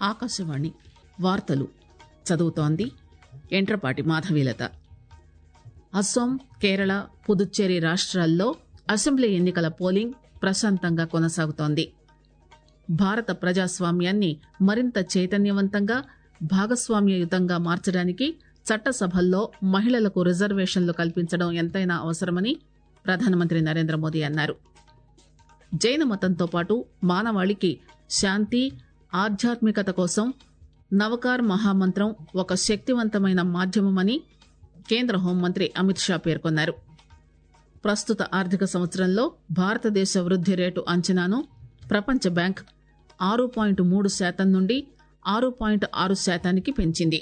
ఆకాశవాణి వార్తలు చదువుతోంది ఎంట్రపాటి మాధవీలత అస్సాం కేరళ పుదుచ్చేరి రాష్ట్రాల్లో అసెంబ్లీ ఎన్నికల పోలింగ్ ప్రశాంతంగా కొనసాగుతోంది భారత ప్రజాస్వామ్యాన్ని మరింత చైతన్యవంతంగా భాగస్వామ్యయుతంగా మార్చడానికి చట్టసభల్లో మహిళలకు రిజర్వేషన్లు కల్పించడం ఎంతైనా అవసరమని ప్రధానమంత్రి నరేంద్ర మోదీ అన్నారు జైన మతంతో పాటు మానవాళికి శాంతి ఆధ్యాత్మికత కోసం నవకార్ మహామంత్రం ఒక శక్తివంతమైన మాధ్యమమని కేంద్ర హోంమంత్రి అమిత్ షా పేర్కొన్నారు ప్రస్తుత ఆర్థిక సంవత్సరంలో భారతదేశ వృద్ది రేటు అంచనాను ప్రపంచ బ్యాంక్ ఆరు పాయింట్ మూడు శాతం నుండి ఆరు పాయింట్ ఆరు శాతానికి పెంచింది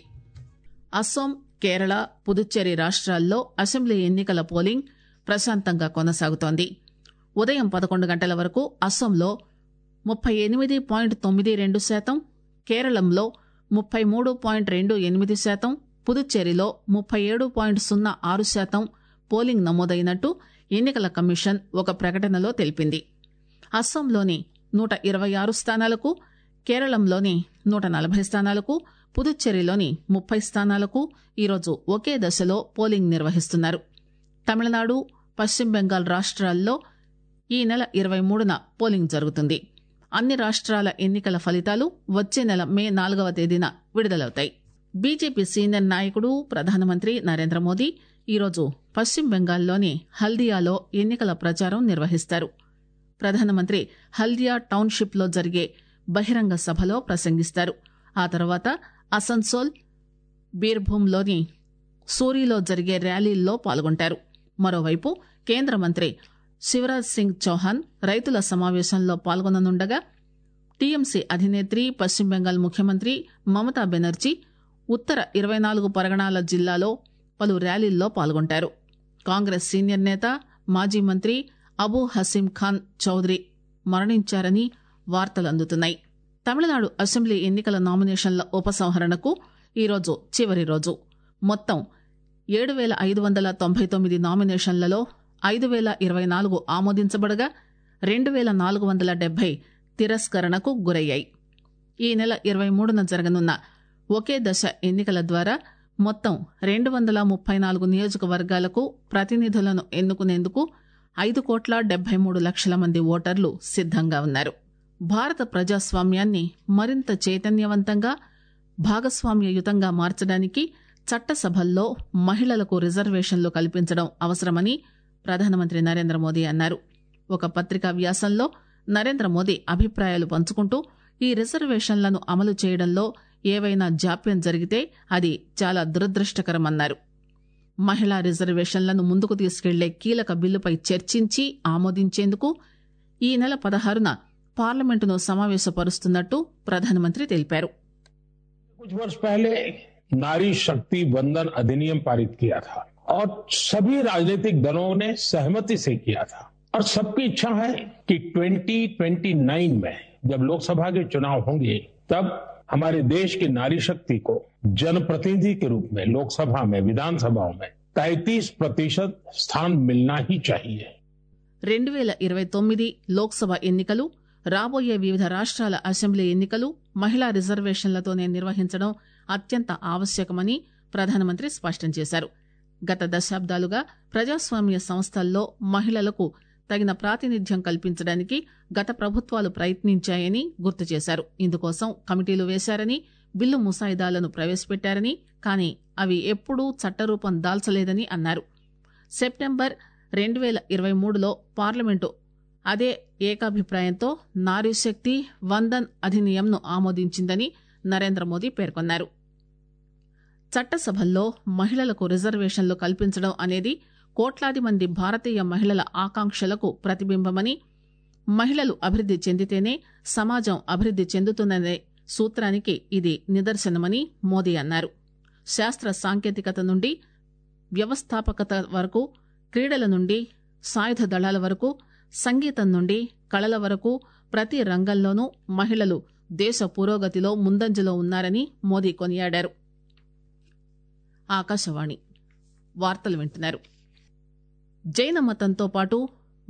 అస్సాం కేరళ పుదుచ్చేరి రాష్ట్రాల్లో అసెంబ్లీ ఎన్నికల పోలింగ్ ప్రశాంతంగా కొనసాగుతోంది ఉదయం పదకొండు గంటల వరకు అస్సాంలో ముప్పై ఎనిమిది పాయింట్ తొమ్మిది రెండు శాతం కేరళంలో ముప్పై మూడు పాయింట్ రెండు ఎనిమిది శాతం పుదుచ్చేరిలో ముప్పై ఏడు పాయింట్ సున్నా ఆరు శాతం పోలింగ్ నమోదైనట్టు ఎన్నికల కమిషన్ ఒక ప్రకటనలో తెలిపింది అస్సాంలోని నూట ఇరవై ఆరు స్థానాలకు కేరళంలోని నూట నలభై స్థానాలకు పుదుచ్చేరిలోని ముప్పై స్థానాలకు ఈరోజు ఒకే దశలో పోలింగ్ నిర్వహిస్తున్నారు తమిళనాడు పశ్చిమ బెంగాల్ రాష్ట్రాల్లో ఈ నెల ఇరవై మూడున పోలింగ్ జరుగుతుంది అన్ని రాష్ట్రాల ఎన్నికల ఫలితాలు వచ్చే నెల మే నాలుగవ తేదీన విడుదలవుతాయి బీజేపీ సీనియర్ నాయకుడు ప్రధానమంత్రి నరేంద్ర మోదీ ఈరోజు పశ్చిమ బెంగాల్లోని హల్దియాలో ఎన్నికల ప్రచారం నిర్వహిస్తారు ప్రధానమంత్రి హల్దియా టౌన్షిప్ లో జరిగే బహిరంగ సభలో ప్రసంగిస్తారు ఆ తర్వాత అసన్సోల్ బీర్భూంలోని సూరీలో జరిగే ర్యాలీల్లో పాల్గొంటారు మరోవైపు కేంద్ర మంత్రి శివరాజ్ సింగ్ చౌహాన్ రైతుల సమావేశంలో పాల్గొననుండగా టీఎంసీ అధినేత్రి పశ్చిమ బెంగాల్ ముఖ్యమంత్రి మమతా బెనర్జీ ఉత్తర ఇరవై నాలుగు పరగణాల జిల్లాలో పలు ర్యాలీల్లో పాల్గొంటారు కాంగ్రెస్ సీనియర్ నేత మాజీ మంత్రి అబూ హసీం ఖాన్ చౌదరి మరణించారని వార్తలు అందుతున్నాయి తమిళనాడు అసెంబ్లీ ఎన్నికల నామినేషన్ల ఉపసంహరణకు ఈరోజు చివరి రోజు మొత్తం ఏడు పేల ఐదు వందల తొంభై తొమ్మిది నామినేషన్లలో ఐదు పేల ఇరవై నాలుగు ఆమోదించబడగా రెండు పేల నాలుగు వందల డెబ్బై తిరస్కరణకు గురయ్యాయి ఈ నెల ఇరవై మూడున జరగనున్న ఒకే దశ ఎన్నికల ద్వారా మొత్తం రెండు వందల ముప్పై నాలుగు నియోజకవర్గాలకు ప్రతినిధులను ఎన్నుకునేందుకు ఐదు కోట్ల డెబ్బై మూడు లక్షల మంది ఓటర్లు సిద్దంగా ఉన్నారు భారత ప్రజాస్వామ్యాన్ని మరింత చైతన్యవంతంగా భాగస్వామ్యయుతంగా మార్చడానికి చట్టసభల్లో మహిళలకు రిజర్వేషన్లు కల్పించడం అవసరమని ప్రధానమంత్రి నరేంద్ర మోదీ అన్నారు ఒక పత్రికా వ్యాసంలో నరేంద్ర మోదీ అభిప్రాయాలు పంచుకుంటూ ఈ రిజర్వేషన్లను అమలు చేయడంలో ఏవైనా జాప్యం జరిగితే అది చాలా దురదృష్టకరమన్నారు మహిళా రిజర్వేషన్లను ముందుకు తీసుకెళ్లే కీలక బిల్లుపై చర్చించి ఆమోదించేందుకు ఈ నెల పదహారున పార్లమెంటును సమావేశపరుస్తున్నట్టు ప్రధానమంత్రి తెలిపారు कुछ वर्ष पहले नारी शक्ति वंदन अधिनियम पारित किया था और सभी राजनीतिक दलों ने सहमति से किया था और सबकी इच्छा है कि 2029 में जब लोकसभा के चुनाव होंगे तब हमारे देश की नारी शक्ति को जनप्रतिनिधि के रूप में लोकसभा में विधानसभाओं में 33 प्रतिशत स्थान मिलना ही चाहिए రెండు పేల ఇరవై తొమ్మిది లోక్సభ ఎన్నికలు రాబోయే వివిధ రాష్ట్రాల అసెంబ్లీ ఎన్నికలు మహిళా రిజర్వేషన్లతోనే నిర్వహించడం అత్యంత ఆవశ్యకమని ప్రధానమంత్రి స్పష్టం చేశారు గత దశాబ్దాలుగా ప్రజాస్వామ్య సంస్థల్లో మహిళలకు తగిన ప్రాతినిధ్యం కల్పించడానికి గత ప్రభుత్వాలు ప్రయత్నించాయని గుర్తు చేశారు ఇందుకోసం కమిటీలు వేశారని బిల్లు ముసాయిదాలను ప్రవేశపెట్టారని కానీ అవి ఎప్పుడూ చట్టరూపం దాల్చలేదని అన్నారు సెప్టెంబర్ రెండు పేల ఇరవై మూడులో పార్లమెంటు అదే ఏకాభిప్రాయంతో నారీశక్తి వందన్ అధినియంను ఆమోదించిందని నరేంద్ర మోదీ పేర్కొన్నారు చట్టసభల్లో మహిళలకు రిజర్వేషన్లు కల్పించడం అనేది కోట్లాది మంది భారతీయ మహిళల ఆకాంక్షలకు ప్రతిబింబమని మహిళలు అభివృద్ది చెందితేనే సమాజం అభివృద్ది చెందుతుందనే సూత్రానికి ఇది నిదర్శనమని మోదీ అన్నారు శాస్త్ర సాంకేతికత నుండి వ్యవస్థాపకత వరకు క్రీడల నుండి సాయుధ దళాల వరకు సంగీతం నుండి కళల వరకు ప్రతి రంగంలోనూ మహిళలు దేశ పురోగతిలో ముందంజలో ఉన్నారని మోదీ కొనియాడారు ఆకాశవాణి వార్తలు వింటున్నారు జైన మతంతో పాటు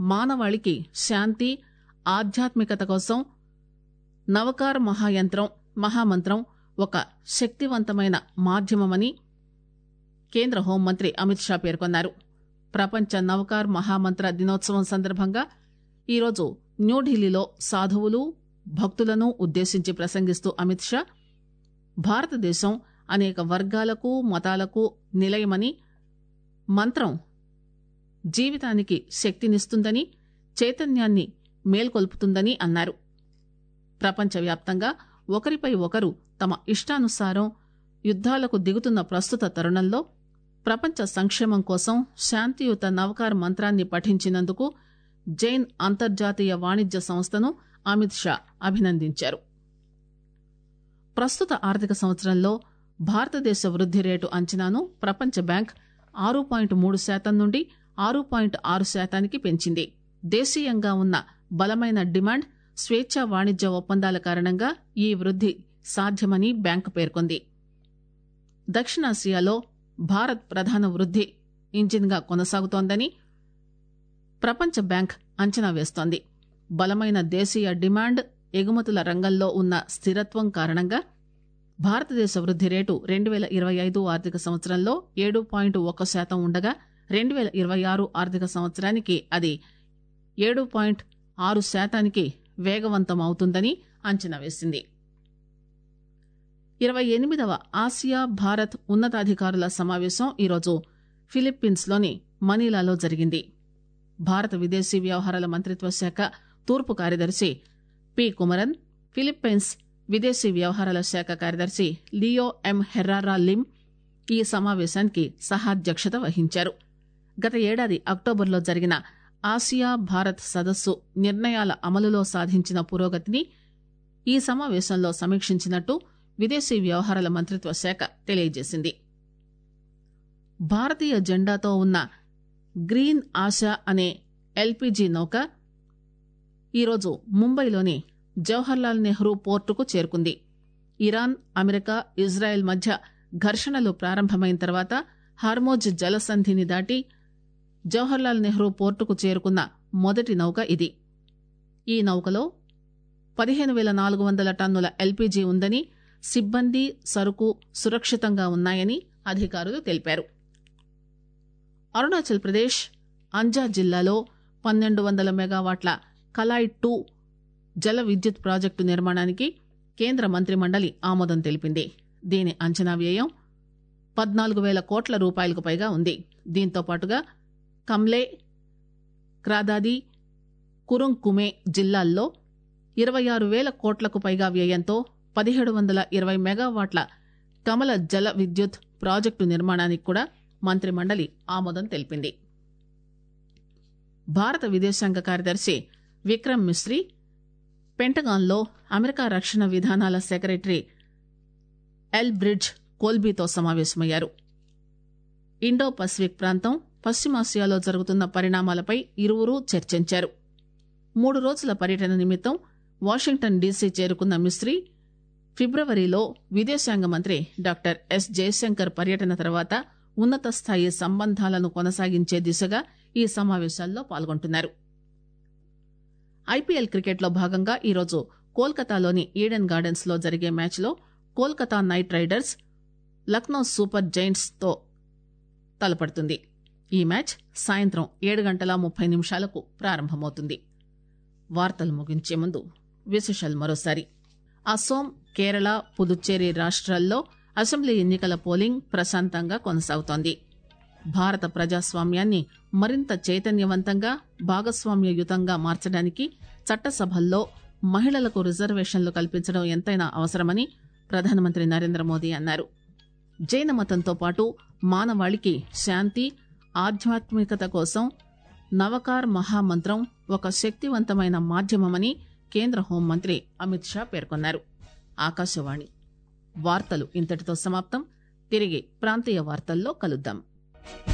మానవాళికి శాంతి ఆధ్యాత్మికత కోసం నవకార్ మహాయంత్రం మహామంత్రం ఒక శక్తివంతమైన మాధ్యమమని కేంద్ర హోంమంత్రి అమిత్ షా పేర్కొన్నారు ప్రపంచ నవకార్ మహామంత్ర దినోత్సవం సందర్భంగా ఈరోజు న్యూఢిల్లీలో సాధువులు భక్తులను ఉద్దేశించి ప్రసంగిస్తూ అమిత్ షా భారతదేశం అనేక వర్గాలకు మతాలకు నిలయమని మంత్రం జీవితానికి శక్తినిస్తుందని చైతన్యాన్ని మేల్కొల్పుతుందని అన్నారు ప్రపంచవ్యాప్తంగా ఒకరిపై ఒకరు తమ ఇష్టానుసారం యుద్దాలకు దిగుతున్న ప్రస్తుత తరుణంలో ప్రపంచ సంక్షేమం కోసం శాంతియుత నవకార్ మంత్రాన్ని పఠించినందుకు జైన్ అంతర్జాతీయ వాణిజ్య సంస్థను అమిత్ షా అభినందించారు ప్రస్తుత ఆర్థిక సంవత్సరంలో భారతదేశ వృద్ది రేటు అంచనాను ప్రపంచ బ్యాంక్ ఆరు పాయింట్ మూడు శాతం నుండి ఆరు పాయింట్ ఆరు శాతానికి పెంచింది దేశీయంగా ఉన్న బలమైన డిమాండ్ స్వేచ్ఛా వాణిజ్య ఒప్పందాల కారణంగా ఈ వృద్ది సాధ్యమని బ్యాంకు పేర్కొంది దక్షిణాసియాలో భారత్ ప్రధాన వృద్ది ఇంజిన్గా కొనసాగుతోందని ప్రపంచ బ్యాంక్ అంచనా వేస్తోంది బలమైన దేశీయ డిమాండ్ ఎగుమతుల రంగంలో ఉన్న స్థిరత్వం కారణంగా భారతదేశ వృద్ది రేటు రెండు వేల ఇరవై ఐదు ఆర్థిక సంవత్సరంలో ఏడు పాయింట్ ఒక శాతం ఉండగా రెండు వేల ఇరవై ఆరు ఆర్థిక సంవత్సరానికి అది ఏడు పాయింట్ ఆరు శాతానికి వేగవంతం అవుతుందని అంచనా వేసింది ఇరవై ఎనిమిదవ ఆసియా భారత్ ఉన్నతాధికారుల సమావేశం ఈరోజు ఫిలిప్పీన్స్ లోని మనీలాలో జరిగింది భారత విదేశీ వ్యవహారాల మంత్రిత్వ శాఖ తూర్పు కార్యదర్శి పి కుమరన్ ఫిలిప్పైన్స్ విదేశీ వ్యవహారాల శాఖ కార్యదర్శి లియో ఎం హెర్రారా లిమ్ ఈ సమావేశానికి సహాధ్యక్షత వహించారు గత ఏడాది అక్టోబర్లో జరిగిన ఆసియా భారత్ సదస్సు నిర్ణయాల అమలులో సాధించిన పురోగతిని ఈ సమావేశంలో సమీక్షించినట్టు విదేశీ వ్యవహారాల మంత్రిత్వ శాఖ తెలియజేసింది భారతీయ జెండాతో ఉన్న గ్రీన్ ఆశ అనే ఎల్పీజీ నౌక ఈరోజు ముంబైలోని జవహర్లాల్ నెహ్రూ పోర్టుకు చేరుకుంది ఇరాన్ అమెరికా ఇజ్రాయెల్ మధ్య ఘర్షణలు ప్రారంభమైన తర్వాత హార్మోజ్ జలసంధిని దాటి జవహర్లాల్ నెహ్రూ పోర్టుకు చేరుకున్న మొదటి నౌక ఇది ఈ నౌకలో పదిహేను వేల నాలుగు వందల టన్నుల ఎల్పీజీ ఉందని సిబ్బంది సరుకు సురక్షితంగా ఉన్నాయని అధికారులు తెలిపారు అరుణాచల్ ప్రదేశ్ అంజా జిల్లాలో పన్నెండు వందల మెగావాట్ల కలాయ్ టూ జల విద్యుత్ ప్రాజెక్టు నిర్మాణానికి కేంద్ర మంత్రి మండలి ఆమోదం తెలిపింది దీని అంచనా వ్యయం పద్నాలుగు వేల కోట్ల రూపాయలకు పైగా ఉంది దీంతో పాటుగా కమ్లే క్రాదాది కురుంకుమే జిల్లాల్లో ఇరవై ఆరు వేల కోట్లకు పైగా వ్యయంతో పదిహేడు వందల ఇరవై మెగావాట్ల కమల జల విద్యుత్ ప్రాజెక్టు నిర్మాణానికి కూడా మంత్రి మండలి ఆమోదం తెలిపింది భారత విదేశాంగ కార్యదర్శి విక్రమ్ మిస్రీ పెంటగాన్లో అమెరికా రక్షణ విధానాల సెక్రటరీ ఎల్ బ్రిడ్జ్ కోల్బీతో సమావేశమయ్యారు ఇండో పసిఫిక్ ప్రాంతం పశ్చిమాసియాలో జరుగుతున్న పరిణామాలపై ఇరువురూ చర్చించారు మూడు రోజుల పర్యటన నిమిత్తం వాషింగ్టన్ డీసీ చేరుకున్న మిస్రీ ఫిబ్రవరిలో విదేశాంగ మంత్రి డాక్టర్ ఎస్ జయశంకర్ పర్యటన తర్వాత ఉన్నత స్థాయి సంబంధాలను కొనసాగించే దిశగా ఈ సమావేశాల్లో పాల్గొంటున్నారు ఐపీఎల్ క్రికెట్లో భాగంగా ఈరోజు కోల్కతాలోని ఈడెన్ గార్డెన్స్ లో జరిగే మ్యాచ్లో Kolkata Knight Riders Lucknow Super Giants తో తలపడుతుంది ఈ మ్యాచ్ సాయంత్రం ఏడు గంటల ముప్పై నిమిషాలకు ప్రారంభమవుతుంది వార్తలు ముగించే ముందు విశేషాలు మరోసారి అసోం కేరళ పుదుచ్చేరి రాష్ట్రాల్లో అసెంబ్లీ ఎన్నికల పోలింగ్ ప్రశాంతంగా కొనసాగుతోంది భారత ప్రజాస్వామ్యాన్ని మరింత చైతన్యవంతంగా భాగస్వామ్యయుతంగా మార్చడానికి చట్టసభల్లో మహిళలకు రిజర్వేషన్లు కల్పించడం ఎంతైనా అవసరమని ప్రధానమంత్రి నరేంద్ర మోదీ అన్నారు జైన మతంతో పాటు మానవాళికి శాంతి ఆధ్యాత్మికత కోసం నవకార్ మహామంత్రం ఒక శక్తివంతమైన మాధ్యమమని కేంద్ర హోంమంత్రి అమిత్ షా పేర్కొన్నారు ఆకాశవాణి వార్తలు ఇంతటితో సమాప్తం తిరిగి ప్రాంతీయ వార్తల్లో కలుద్దాం